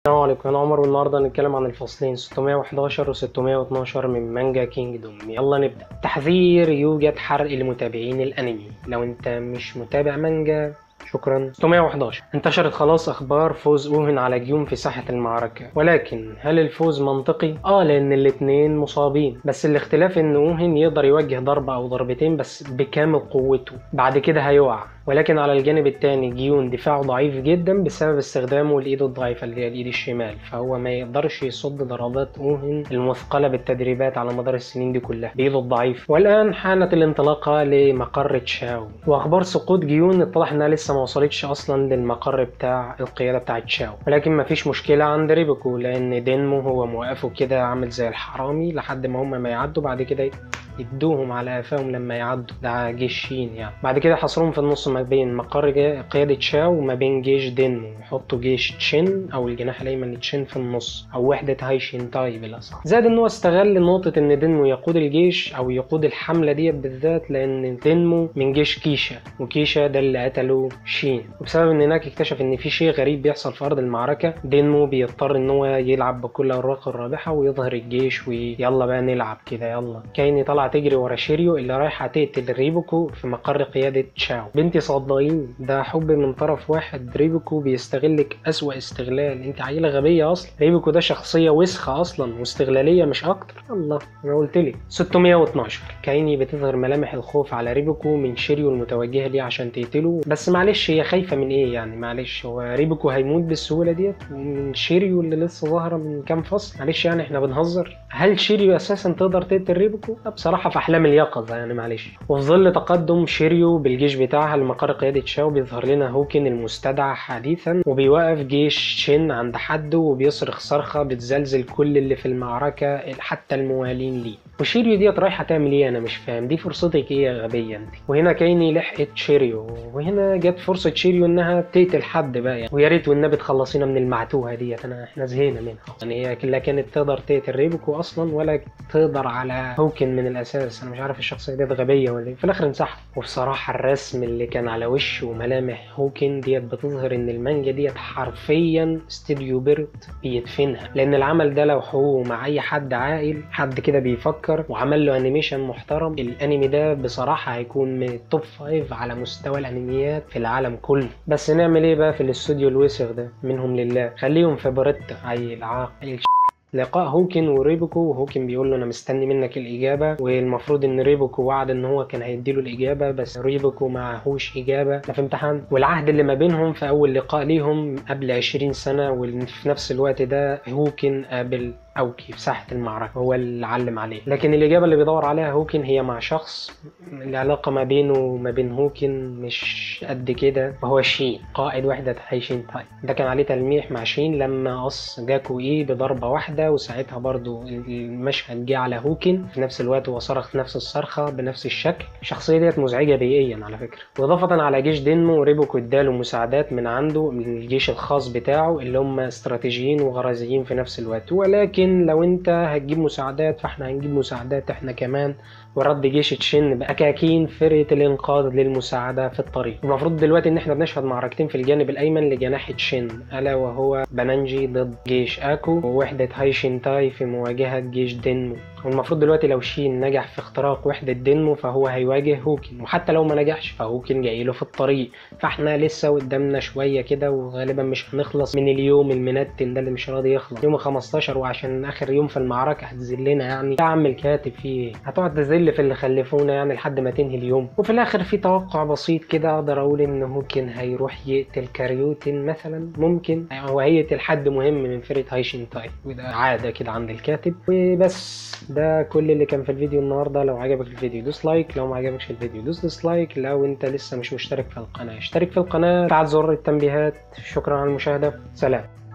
السلام عليكم انا عمر والنهارده هنتكلم عن الفصلين 611 و 612 من مانجا كينجدوم يلا نبدا تحذير يوجد حرق لمتابعين الانمي لو انت مش متابع مانجا شكرا 611 انتشرت خلاص اخبار فوز اوهن على جيوم في ساحة المعركة ولكن هل الفوز منطقي؟ اه لان الاتنين مصابين بس الاختلاف ان اوهن يقدر يوجه ضربة او ضربتين بس بكامل قوته بعد كده هيقع ولكن على الجانب التاني جيون دفاعه ضعيف جدا بسبب استخدامه الايد الضعيفة اللي هي الايد الشمال فهو ما يقدرش يصد ضربات اوهن المثقلة بالتدريبات على مدار السنين دي كلها بايده الضعيف والان حانت الانطلاقة لمقر تشاو واخبار سقوط جيون اتضح انها لسه ما وصلتش اصلا للمقر بتاع القيادة بتاع تشاو ولكن ما فيش مشكلة عند ريبكو لان دينمو هو موقفه كده عامل زي الحرامي لحد ما هم ما يعدوا بعد كده يدوهم على قفاهم لما يعدوا ده جيش شين يعني بعد كده حصرهم في النص ما بين مقر جا- قيادة شاو وما بين جيش دينمو يحطوا جيش تشين او الجناح الايمن لتشين في النص او وحدة هاي شينتاي بالاصح زاد ان هو استغل نقطة ان دينمو يقود الجيش او يقود الحملة ديت بالذات لان دينمو من جيش كيشا وكيشا ده اللي قتله شين وبسبب ان هناك اكتشف ان في شيء غريب بيحصل في ارض المعركة دينمو بيضطر ان هو يلعب بكل اوراقه الرابحة ويظهر الجيش ويلا بقى نلعب كده يلا كايني طالعة تجري ورا شيريو اللي رايحة تقتل ريبوكو في مقر قيادة تشاو بنتي صدقيني ده حب من طرف واحد ريبوكو بيستغلك اسوأ استغلال انت عيلة غبية اصلا ريبوكو ده شخصية وسخة اصلا واستغلالية مش اكتر الله انا قلت لك 612 كايني بتظهر ملامح الخوف على ريبوكو من شيريو المتوجهة ليه عشان تقتله بس معلش هي خايفة من ايه يعني معلش هو ريبوكو هيموت بالسهولة ديت ومن شيريو اللي لسه ظاهرة من كام فصل معلش يعني احنا بنهزر هل شيريو اساسا تقدر تقتل ريبوكو لا بصراحة في احلام اليقظة يعني معلش وفي ظل تقدم شيريو بالجيش بتاعها لمقر قيادة شاو بيظهر لنا هوكن المستدعى حديثا وبيوقف جيش شين عند حده وبيصرخ صرخة بتزلزل كل اللي في المعركة حتى الموالين ليه وشيريو ديت رايحة تعمل ايه انا مش فاهم دي فرصتك ايه يا غبية انت وهنا كايني لحقت شيريو وهنا جت فرصة شيريو انها تقتل حد بقى يعني ويا ريت والنبي تخلصينا من المعتوهة ديت انا احنا زهقنا منها يعني هي لا كانت تقدر تقتل ريبوكو اصلا ولا تقدر على هوكن من الاساس انا مش عارف الشخصية ديت غبية ولا ايه في الاخر انسحب وبصراحة الرسم اللي كان على وش وملامح هوكن ديت بتظهر ان المانجا ديت حرفيا استوديو بيرت بيدفنها لان العمل ده لو حقوقه مع اي حد عاقل حد كده بيفكر وعمل له انيميشن محترم الانمي ده بصراحة هيكون من التوب فايف على مستوى الانميات في العالم كله بس نعمل ايه بقى في الاستوديو الوسخ ده منهم لله خليهم في بريتا عيل عاقل لقاء هوكن وريبوكو وهوكن بيقول له انا مستني منك الاجابه والمفروض ان ريبوكو وعد ان هو كان هيديله الاجابه بس ريبوكو معهوش اجابه لا في امتحان والعهد اللي ما بينهم في اول لقاء ليهم قبل 20 سنه وفي نفس الوقت ده هوكن قابل أوكي في ساحة المعركة هو اللي علم عليه لكن الإجابة اللي بيدور عليها هوكن هي مع شخص العلاقة ما بينه وما بين هوكن مش قد كده وهو شين قائد وحدة هايشين تاي ده كان عليه تلميح مع شين لما قص جاكو إيه بضربة واحدة وساعتها برضو المشهد جه على هوكن في نفس الوقت هو صرخ نفس الصرخة بنفس الشكل الشخصية ديت مزعجة بيئيا على فكرة وإضافة على جيش دينمو ريبوكو اداله مساعدات من عنده من الجيش الخاص بتاعه اللي هم استراتيجيين وغرازيين في نفس الوقت ولكن لكن لو انت هتجيب مساعدات فاحنا هنجيب مساعدات احنا كمان ورد جيش تشين بأكاكين فرقة الإنقاذ للمساعدة في الطريق المفروض دلوقتي إن احنا بنشهد معركتين في الجانب الأيمن لجناح تشين ألا وهو بنانجي ضد جيش أكو ووحدة هاي شينتاي في مواجهة جيش دينمو والمفروض دلوقتي لو شين نجح في اختراق وحدة دينمو فهو هيواجه هوكن وحتى لو ما نجحش فهوكن جاي له في الطريق فاحنا لسه قدامنا شوية كده وغالبا مش هنخلص من اليوم المنتن ده اللي مش راضي يخلص يوم 15 وعشان آخر يوم في المعركة هتذلنا يعني يا عم الكاتب فيه هتقعد تذل في اللي خلفونا يعني لحد ما تنهي اليوم وفي الآخر في توقع بسيط كده أقدر أقول إن ممكن هيروح يقتل كاريوتن مثلا ممكن أو هيقتل حد مهم من فرقة هايشين تاي وده عادة كده عند الكاتب وبس ده كل اللي كان في الفيديو النهارده لو عجبك الفيديو دوس لايك لو ما عجبكش الفيديو دوس ديسلايك لو انت لسه مش مشترك في القناه اشترك في القناه فعل زر التنبيهات شكرا على المشاهده سلام